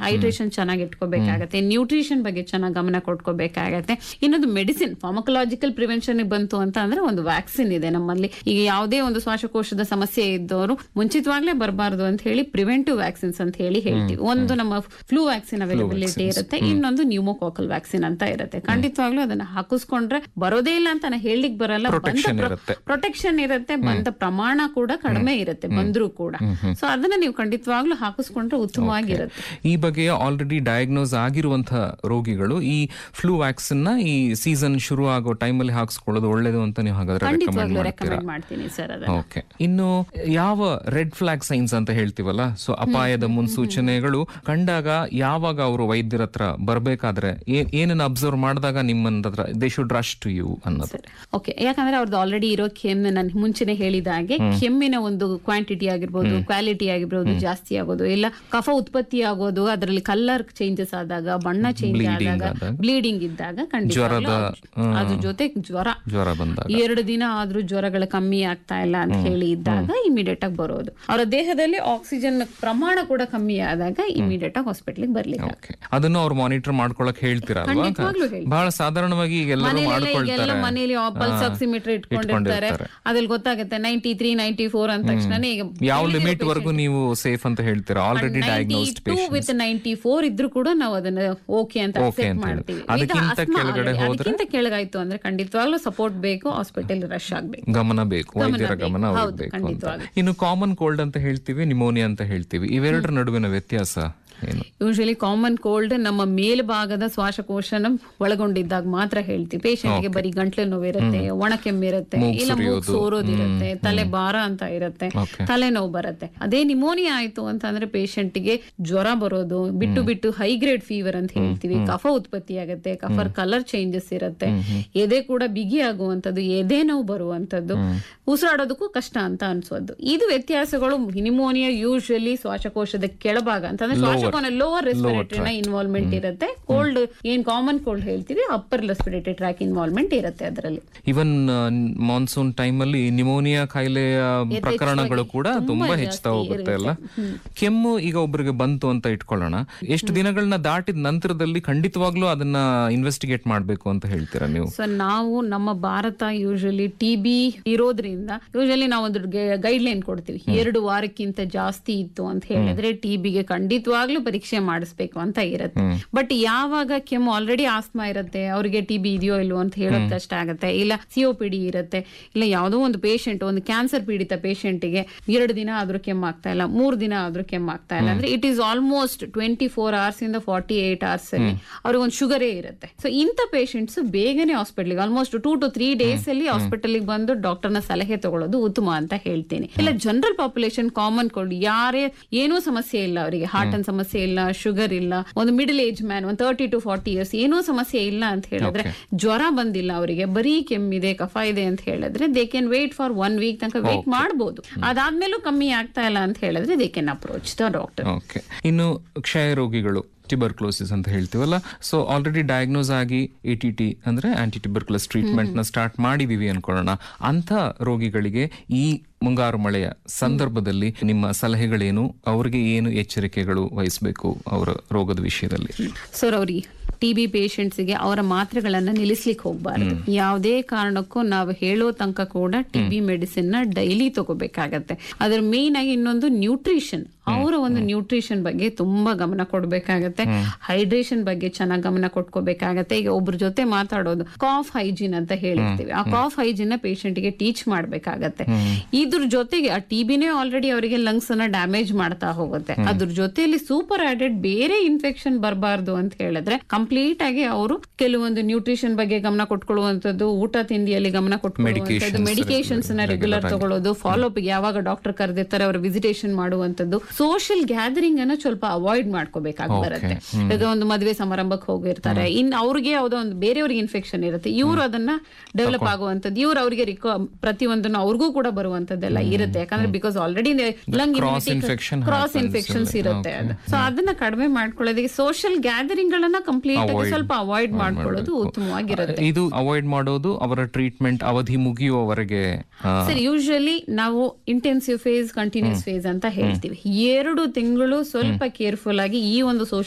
Hydration ಚೆನ್ನಾಗಿ ಇಟ್ಕೋಬೇಕಾಗತ್ತೆ nutrition ಬಗ್ಗೆ ಚೆನ್ನಾಗಿ ಗಮನ ಕೊಟ್ಕೋಬೇಕಾಗತ್ತೆ ಇನ್ನೊಂದು ಮೆಡಿಸಿನ್ ಫಾರ್ಮಕಲಾಜಿಕಲ್ ಪ್ರಿವೆನ್ಷನ್ ಬಂತು ಅಂತ ಅಂದ್ರೆ ಒಂದು ವ್ಯಾಕ್ಸಿನ್ ಇದೆ ನಮ್ಮಲ್ಲಿ ಈಗ ಯಾವುದೇ ಒಂದು ಶ್ವಾಸಕೋಶದ ಸಮಸ್ಯೆ ಇದ್ದವರು ಮುಂಚಿತವಾಗ್ಲೇ ಬರಬಾರದು ಅಂತ ಹೇಳಿ ಪ್ರಿವೆಂಟಿವ್ ವ್ಯಾಕ್ಸಿನ್ಸ್ ಅಂತ ಹೇಳಿ ಹೇಳ್ತೀವಿ ಒಂದು ನಮ್ಮ ಫ್ಲೂ ವ್ಯಾಕ್ಸಿನ್ ಅವೈಲಬಿಲಿಟಿ ಇರುತ್ತೆ ಇನ್ನೊಂದು ನ್ಯೂಮೋಕಾಕಲ್ ವ್ಯಾಕ್ಸಿನ್ ಅಂತ ಇರುತ್ತೆ ಖಂಡಿತವಾಗ್ಲೂ ಅದನ್ನ ಹಾಕಿಸ್ಕೊಂಡ್ರೆ ಬರೋದೇ ಇಲ್ಲ ಅಂತ ನಾನು ಹೇಳಲಿಕ್ಕೆ ಬರಲ್ಲ Protection ಇರುತ್ತೆ. ಪ್ರೊಟೆಕ್ಷನ್ ಇರುತ್ತೆ ಬಂದ ಪ್ರಮಾಣ ಕೂಡ ಕಡಿಮೆ ಇರುತ್ತೆ ಬಂದ್ರೂ ಕೂಡ ಸೊ ಅದನ್ನ ನೀವು ಖಂಡಿತವಾಗ್ಲೂ ಹಾಕಿಸ್ಕೊಂಡ್ರೆ ಉತ್ತಮವಾಗಿರುತ್ತೆ ಈ ಬಗ್ಗೆ ಆಲ್ರೆಡಿ ಡಯಾಗ್ನೋಸ್ ಆಗಿರುವಂತಹ ರೋಗಿಗಳು ಈ ಫ್ಲೂ ವ್ಯಾಕ್ಸಿನ್ ನ ಈ ಸೀಸನ್ ಶುರು ಆಗೋ ಟೈಮಲ್ಲಿ ಹಾಕ್ಸ್ಕೊಳ್ಳೋದು ಒಳ್ಳೇದು ಅಂತ ನೀವು ಹಾಗಾದ್ರೆ ರೆಕಮೆಂಡ್ ಖಂಡಿತವಾಗ್ಲೂ ಮಾಡ್ತೀರಾ ರೆಕಮೆಂಡ್ ಮಾಡ್ತೀನಿ ಸರ್ ಅದನ್ನ ಓಕೆ ಇನ್ನು ಯಾವ ರೆಡ್ ಫ್ಲಾಗ್ ಸೈನ್ಸ್ ಅಂತ ಹೇಳ್ತೀವಲ್ಲ ಸೊ ಅಪಾಯದ ಮುನ್ಸೂಚನೆಗಳು ಕಂಡಾಗ ಯಾವಾಗ ಅವರು ವೈದ್ಯರ ಹತ್ರ ಬರ್ಬೇಕಾದ್ರೆ ಏ- ಏನನ್ನ ಅಬ್ಸರ್ವ್ ಮಾಡಿದಾಗ ನಿಮ್ಮನ್ನ ಹತ್ರ they should rush to you ಅನ್ನೋದು ಓಕೆ ಯಾಕಂದ್ರೆ ಅವ್ರದ್ದು ಆಲ್ರೆಡಿ ಇರೋ ಕೆಮ್ಮು ನಾನು ಮುಂಚೆನೆ ಹೇಳಿದ ಹಾಗೆ ಕೆಮ್ಮಿನ ಒಂದು ಕ್ವಾಂಟಿಟಿ ಆಗಿರ್ಬೋದು ಕ್ವಾಲಿಟಿ ಆಗಿರ್ಬೋದು ಜಾಸ್ತಿ ಆಗೋದು ಇಲ್ಲ ಕಫ ಉತ್ಪತ್ತಿ ಆಗೋದು ಅದರಲ್ಲಿ ಕಲರ್ ಚೇಂಜಸ್ ಆದಾಗ ಬಣ್ಣ ಚೇಂಜ್ ಆದಾಗ ಬ್ಲೀಡಿಂಗ್ ಇದ್ದಾಗ ಖಂಡಿತ ಅದ್ರ ಜೊತೆ ಜ್ವರ ಜ್ವರ ಬಂದಾಗ ಎರಡು ದಿನ ಆದ್ರೂ ಜ್ವರಗಳು ಕಮ್ಮಿ ಆಗ್ತಾ ಇಲ್ಲ ಅಂತ ಹೇಳಿ ಇದ್ದಾಗ ಇಮಿಡಿಯೇಟ್ ಆಗಿ ಬರೋದು ಅವರ ದೇಹದಲ್ಲಿ ಆಕ್ಸಿಜನ್ ಪ್ರಮಾಣ ಕೂಡ ಕಮ್ಮಿ ಆದಾಗ ಇಮಿಡಿಯೇಟ್ ಆಗಿ ಹಾಸ್ಪಿಟ್ಲಿಗೆ ಬರ್ಲಿಕ್ಕೆ ಓಕೆ ಅದನ್ನು ಅವ್ರು ಮಾನಿಟರ್ ಮಾಡ್ಕೊಳಕ್ ಹೇಳ್ತೀರಾ ಅಲ್ವಾ ಖಂಡಿತವಾಗ್ಲೂ ಹೇಳ್ತೀನಿ. ಬಹಳ ಸಾಧಾರಣವಾಗಿ ಈಗ ಎಲ್ಲರೂ ಮನೆಯಲ್ಲೆಲ್ಲ ಈಗೆಲ್ಲ ಮಾಡ್ಕೊಳ್ತಾರೆ ಮನೇಲಿ ಪಲ್ಸ್ ಆಕ್ಸಿಮೀಟರ್ ಇಟ್ಕೊಂಡಿರ್ತಾರೆ ಇಟ್ಕೊಂಡಿರ್ತಾರೆ. ಅದ್ರಲ್ಲಿ ಗೊತ್ತಾಗುತ್ತೆ ನೈಂಟಿ ತ್ರೀ ನೈಂಟಿ ಫೋರ್ ಅಂದ ತಕ್ಷಣ ಈಗ ಯಾವ ಲಿಮಿಟ್ ವರೆಗೂ ನೀವು ಸೇಫ್ ಅಂತ ಹೇಳ್ತೀರಾ already diagnosed too with ninety four ಇದ್ರೂ ಕೂಡ ನಾವು ಅದನ್ನ ಓಕೆ ಅಂತ Okay ಅಕ್ಸೆಪ್ಟ್ ಅಂತ ಹೇಳಿ. ಮಾಡ್ತೀವಿ ಅದಕ್ಕಿಂತ ಇದು asthma ಕೆಳಗಡೆ already. ಹೋದ್ರೆ? ಅದಕ್ಕಿಂತ ಕೆಳಗಾಯ್ತು ಅಂದ್ರೆ ಖಂಡಿತವಾಗ್ಲೂ ಸಪೋರ್ಟ್ ಬೇಕು ಹಾಸ್ಪಿಟಲ್ ರಶ್ ಆಗ್ಬೇಕು ಗಮನ ಬೇಕು ವೈದ್ಯರ ಬೇಕು. ಗಮನ ಅವ್ರಿಗೆ ಹೌದು, ಬೇಕು ಅಂತ ಖಂಡಿತವಾಗಿ. ಇನ್ನು ಕಾಮನ್ ಕೋಲ್ಡ್ ಅಂತ ಹೇಳ್ತೀವಿ ನಿಮೋನಿಯಾ ಅಂತ ಹೇಳ್ತೀವಿ ಇವೆರಡರ ನಡುವಿನ ವ್ಯತ್ಯಾಸ ಏನು ಯೂಶಲಿ ಕಾಮನ್ ಕೋಲ್ಡ್ ನಮ್ಮ ಮೇಲ್ಭಾಗದ ಶ್ವಾಸಕೋಶನ ಒಳಗೊಂಡಿದ್ದಾಗ ಮಾತ್ರ ಹೇಳ್ತೀವಿ Patient ಗೆ ಬರೀ ಗಂಟ್ಲು ನೋವಿರುತ್ತೆ ಒಣ ಕೆಮ್ಮಿರುತ್ತೆ ಮೂಗ್ ಇಲ್ಲ ಮೂಗ್ ಸುರಿಯೋದು. ಸೋರೋದಿರುತ್ತೆ ತಲೆ ಭಾರ ಅಂತ ಇರುತ್ತೆ Okay. ತಲೆನೋವು ಬರುತ್ತೆ ಅದೇ ನಿಮೋನಿಯಾ ಆಯ್ತು ಅಂತಂದ್ರೆ patient ಗೆ ಜ್ವರ ಬರೋದು ಬಿಟ್ಟು ಬಿಟ್ಟು ಹೈ ಗ್ರೇಡ್ ಫೀವರ್ ಅಂತ ಹೇಳ್ತೀವಿ ಕಫ ಉತ್ಪತ್ತಿ ಆಗುತ್ತೆ ಕಫರ್ ಕಲರ್ ಚೇಂಜಸ್ ಇರುತ್ತೆ ಎದೆ ಕೂಡ ಬಿಗಿ ಆಗುವಂತದ್ದು ಎದೆ ನೋವು ಬರುವಂತದ್ದು ಉಸಿರಾಡೋದಕ್ಕೂ ಕಷ್ಟ ಅಂತ ಅನ್ಸೋದು ಇದು ವ್ಯತ್ಯಾಸಗಳು ನಿಮೋನಿಯಾ ಯೂಶಲಿ ಶ್ವಾಸಕೋಶದ ಕೆಳಭಾಗ ಅಂತಂದ್ರೆ ಶ್ವಾಸಕೋಶ ಲೋವರ್ ರೆಸ್ಪಿರೇಟರಿನ ಇನ್ವಾಲ್ವ್ಮೆಂಟ್ ಇರುತ್ತೆ ಕೋಲ್ಡ್ ಏನ್ ಕಾಮನ್ ಕೋಲ್ಡ್ ಹೇಳ್ತೀವಿ ಅಪ್ಪರ್ ರೆಸ್ಪಿರೇಟರಿ ಟ್ರ್ಯಾಕ್ ಇನ್ವಾಲ್ವ್ಮೆಂಟ್ ಇರುತ್ತೆ ಅದರಲ್ಲಿ ಇವನ್ ಮಾನ್ಸೂನ್ ಟೈಮ್ ಅಲ್ಲಿ ನಿಮೋನಿಯಾ ಕಾಯಿಲೆಯ ಪ್ರಕರಣಗಳು ಕೂಡ ತುಂಬಾ ಹೆಚ್ಚುತ್ತಾ ಹೋಗುತ್ತೆ ಅಲ್ಲ ಕೆಮ್ಮು ಈಗ ಒಬ್ಬರಿಗೆ ಬಂತು ಅಂತ ಇಟ್ಕೊಳ್ಳೋಣ ಎಷ್ಟು ದಿನಗಳನ್ನ ದಾಟಿದ ನಂತರದಲ್ಲಿ ಖಂಡಿತವಾಗ್ಲೂ ಅದನ್ನ ಇನ್ವೆಸ್ಟಿಗೇಟ್ ಮಾಡ್ಬೇಕು ಅಂತ ಹೇಳ್ತೀರಾ ನೀವು ಸೊ ನಾವು ನಮ್ಮ ಭಾರತ ಯೂಶಲಿ ಟಿ ಬಿ ಇರೋದ್ರಿಂದ ಯೂಶಲಿ ನಾವು ಒಂದು ಗೈಡ್ ಲೈನ್ ಕೊಡ್ತೀವಿ ಎರಡು ವಾರಕ್ಕಿಂತ ಜಾಸ್ತಿ ಇತ್ತು ಅಂತ ಹೇಳಿದ್ರೆ ಟಿ ಬಿಗೆ ಖಂಡಿತವಾಗ್ಲೂ ಪರೀಕ್ಷೆ ಮಾಡಿಸ್ಬೇಕು ಅಂತ ಇರುತ್ತೆ ಬಟ್ ಯಾವಾಗ ಕೆಮ್ಮು ಆಲ್ರೆಡಿ ಆಸ್ಮಾ ಇರುತ್ತೆ ಅವ್ರಿಗೆ ಟಿ ಬಿ ಇದೆಯೋ ಇಲ್ವೋ ಅಂತ ಹೇಳೋದ್ ಕಷ್ಟ ಆಗುತ್ತೆ ಇಲ್ಲ ಸಿಒಪಿಡಿ ಇರುತ್ತೆ ಇಲ್ಲ ಯಾವುದೋ ಒಂದು ಪೇಷಂಟ್ ಒಂದು ಕ್ಯಾನ್ಸರ್ ಪೀಡಿತ ಪೇಷಂಟ್ಗೆ ಎರಡು ದಿನ ಆದ್ರೂ ಕೆಮ್ಮು ಆಗ್ತಾ ಇಲ್ಲ ಮೂರು ದಿನ ಆದ್ರೂ ಕೆಮ್ಮು ಆಗ್ತಾ ಇಲ್ಲ ಅಂದ್ರೆ it is almost twenty four hours ಇಂದ ಫಾರ್ಟಿ ಏಟ್ ಅವರ್ಸ್ ಅಲ್ಲಿ ಅವ್ರಿಗೆ ಒಂದು ಶುಗರೇ ಇರುತ್ತೆ ಸೊ ಇಂಥ ಪೇಷಂಟ್ಸ್ ಬೇಗನೆ ಹಾಸ್ಪಿಟಲ್ಗೆ almost two to three days ಅಲ್ಲಿ ಹಾಸ್ಪಿಟಲ್ಗೆ ಬಂದು ಡಾಕ್ಟರ್ನ ಸಲಹೆ ತಗೊಳ್ಳೋದು ಉತ್ತಮ ಅಂತ ಹೇಳ್ತೀನಿ ಇಲ್ಲ ಜನರಲ್ ಪಾಪ್ಯುಲೇಷನ್ ಕಾಮನ್ ಕೋಲ್ಡ್ ಯಾರೇ ಏನೂ ಸಮಸ್ಯೆ ಇಲ್ಲ ಅವರಿಗೆ ಹಾರ್ಟ್ ಅನ್ ಸಮಸ್ಯೆ ಇಲ್ಲ ಶುಗರ್ ಇಲ್ಲ ಒಂದು ಮಿಡಲ್ ಏಜ್ ಮ್ಯಾನ್ ಒಂದು ತರ್ಟಿ ಟು ಫಾರ್ಟಿ ಇಯರ್ಸ್ ಏನೂ ಸಮಸ್ಯೆ ಇಲ್ಲ ಅಂತ ಹೇಳಿದ್ರೆ ಜ್ವರ ಬಂದಿಲ್ಲ ಅವರಿಗೆ ಬರೀ ಕೆಮ್ಮಿದೆ ಕಫ ಇದೆ ಅಂತ ಹೇಳಿದ್ರೆ they can wait for one week ತನಕ ವೇಟ್ ಮಾಡಬಹುದು ಅದಾದ್ಮೇಲೂ ಕಮ್ಮಿ ಆಗ್ತಾ ಇಲ್ಲ ಅಂತ ಹೇಳಿದ್ರೆ they can approach the doctor okay ಇನ್ನು ಕ್ಷಯ ರೋಗಿಗಳು ಟ್ಯೂಬರ್ಕ್ಲೋಸಿಸ್ ಅಂತ ಹೇಳ್ತೀವಲ್ಲ ಸೊ ಆಲ್ರೆಡಿ ಡಯಾಗ್ನೋಸ್ ಆಗಿ ಎ ಟಿ ಟಿ ಅಂದ್ರೆ ಆಂಟಿ ಟ್ಯೂಬರ್ಕ್ಲಸ್ ಟ್ರೀಟ್ಮೆಂಟ್ ನ ಸ್ಟಾರ್ಟ್ ಮಾಡಿದೀವಿ ಅನ್ಕೊಳ್ಳೋಣ ಅಂತ ರೋಗಿಗಳಿಗೆ ಈ ಮುಂಗಾರು ಮಳೆಯ ಸಂದರ್ಭದಲ್ಲಿ ನಿಮ್ಮ ಸಲಹೆಗಳೇನು ಅವ್ರಿಗೆ ಏನು ಎಚ್ಚರಿಕೆಗಳು ವಹಿಸಬೇಕು ಅವರ ರೋಗದ ವಿಷಯದಲ್ಲಿ ಸರ್ ಅವ್ರಿಗೆ ಟಿ ಬಿ ಗೆ ಅವರ ಮಾತ್ರೆಗಳನ್ನ ನಿಲ್ಲಿಸ್ಲಿಕ್ಕೆ ಹೋಗ್ಬಾರ್ದು ಯಾವುದೇ ಕಾರಣಕ್ಕೂ ನಾವು ಹೇಳೋ ತನಕ ಕೂಡ ಟಿ ಬಿ ಮೆಡಿಸಿನ್ ನ ಡೈಲಿ ತಗೋಬೇಕಾಗತ್ತೆ ಅದ್ರ ಮೇನ್ ಆಗಿ ಇನ್ನೊಂದು ನ್ಯೂಟ್ರಿಷನ್ ಅವರ ಒಂದು ನ್ಯೂಟ್ರಿಷನ್ ಬಗ್ಗೆ ತುಂಬಾ ಗಮನ ಕೊಡ್ಬೇಕಾಗತ್ತೆ ಹೈಡ್ರೇಷನ್ ಬಗ್ಗೆ ಚೆನ್ನಾಗಿ ಗಮನ ಕೊಟ್ಕೋಬೇಕಾಗತ್ತೆ ಈಗ ಒಬ್ರ ಜೊತೆ ಮಾತಾಡೋದು ಕಾಫ್ ಹೈಜೀನ್ ಅಂತ ಹೇಳಿರ್ತೀವಿ ಆ ಕಾಫ್ ಹೈಜೀನ್ ನ patient ಗೆ ಟೀಚ್ ಮಾಡ್ಬೇಕಾಗತ್ತೆ ಇದ್ರ ಜೊತೆಗೆ ಆ ಟಿ ಬಿನೇ ಆಲ್ರೆಡಿ ಅವರಿಗೆ ಲಂಗ್ಸ್ ಅನ್ನ ಡ್ಯಾಮೇಜ್ ಮಾಡ್ತಾ ಹೋಗುತ್ತೆ ಅದ್ರ ಜೊತೆಯಲ್ಲಿ ಸೂಪರ್ ಆಡೆಡ್ ಬೇರೆ ಇನ್ಫೆಕ್ಷನ್ ಬರಬಾರ್ದು ಅಂತ ಹೇಳಿದ್ರೆ ಕಂಪ್ಲೀಟ್ ಆಗಿ ಅವರು ಕೆಲವೊಂದು ನ್ಯೂಟ್ರಿಷನ್ ಬಗ್ಗೆ ಗಮನ ಕೊಟ್ಕೊಳ್ಳುವಂತದ್ದು ಊಟ ತಿಂಡಿಯಲ್ಲಿ ಗಮನ ಕೊಟ್ಕೊಳ್ಳುವಂತದ್ದು Medications ಮೆಡಿಕೇಶನ್ಸ್ ನ ರೆಗ್ಯುಲರ್ ತಗೊಳ್ಳೋದು ಫಾಲೋ ಅಪ್ ಯಾವಾಗ ಡಾಕ್ಟರ್ ಕರೆದಿರ್ತಾರೆ ಅವ್ರ ವಿಸಿಟೇಷನ್ ಮಾಡುವಂತದ್ದು ಸೋಷಿಯಲ್ ಗ್ಯಾದರಿಂಗ್ ಅನ್ನ ಸ್ವಲ್ಪ ಅವಾಯ್ಡ್ ಮಾಡ್ಕೋಬೇಕಾಗಿ ಬರುತ್ತೆ ಈಗ ಒಂದು ಮದುವೆ ಸಮಾರಂಭಕ್ಕೆ ಹೋಗಿರ್ತಾರೆ ಇನ್ ಅವ್ರಿಗೆ ಯಾವ್ದೋ ಒಂದು ಬೇರೆಯವ್ರಿಗೆ ಇನ್ಫೆಕ್ಷನ್ ಇರುತ್ತೆ ಇವ್ರು ಅದನ್ನ ಡೆವಲಪ್ ಆಗುವಂತದ್ದು ಇವ್ರು ಅವ್ರಿಗೆ ರಿಕೋ ಪ್ರತಿಯೊಂದನ್ನು ಅವ್ರಿಗೂ ಕೂಡ ಬರುವಂತದ್ದೆಲ್ಲ ಇರುತ್ತೆ ಯಾಕಂದ್ರೆ because already lung Cross infection cross happens infections ಅಲ್ಲಿ. ಇರುತ್ತೆ ಅದು ಸೊ ಅದನ್ನ ಕಡಿಮೆ ಮಾಡ್ಕೊಳ್ಳೋದಕ್ಕೆ ಸೋಷಿಯಲ್ ಗ್ಯಾದರಿಂಗ್ ಗಳನ್ನ ಕಂಪ್ಲೀಟ್ ಆಗಿ ಸ್ವಲ್ಪ ಅವಾಯ್ಡ್ ಮಾಡ್ಕೊಳ್ಳೋದು ಉತ್ತಮವಾಗಿರುತ್ತೆ ಇದು ಅವಾಯ್ಡ್ ಮಾಡೋದು ಅವರ ಟ್ರೀಟ್ಮೆಂಟ್ ಅವಧಿ ಮುಗಿಯುವವರೆಗೆ ಆ, ಸರ್ ಯೂಶಲಿ ನಾವು ಇಂಟೆನ್ಸಿವ್ ಫೇಸ್ ಕಂಟಿನ್ಯೂಸ್ ಫೇಸ್ ಅಂತ ಹೇಳ್ತೀವಿ ಎರಡು ತಿಂಗಳು ಸ್ವಲ್ಪ ಕೇರ್ಫುಲ್ ಆಗಿ ಈ ಒಂದು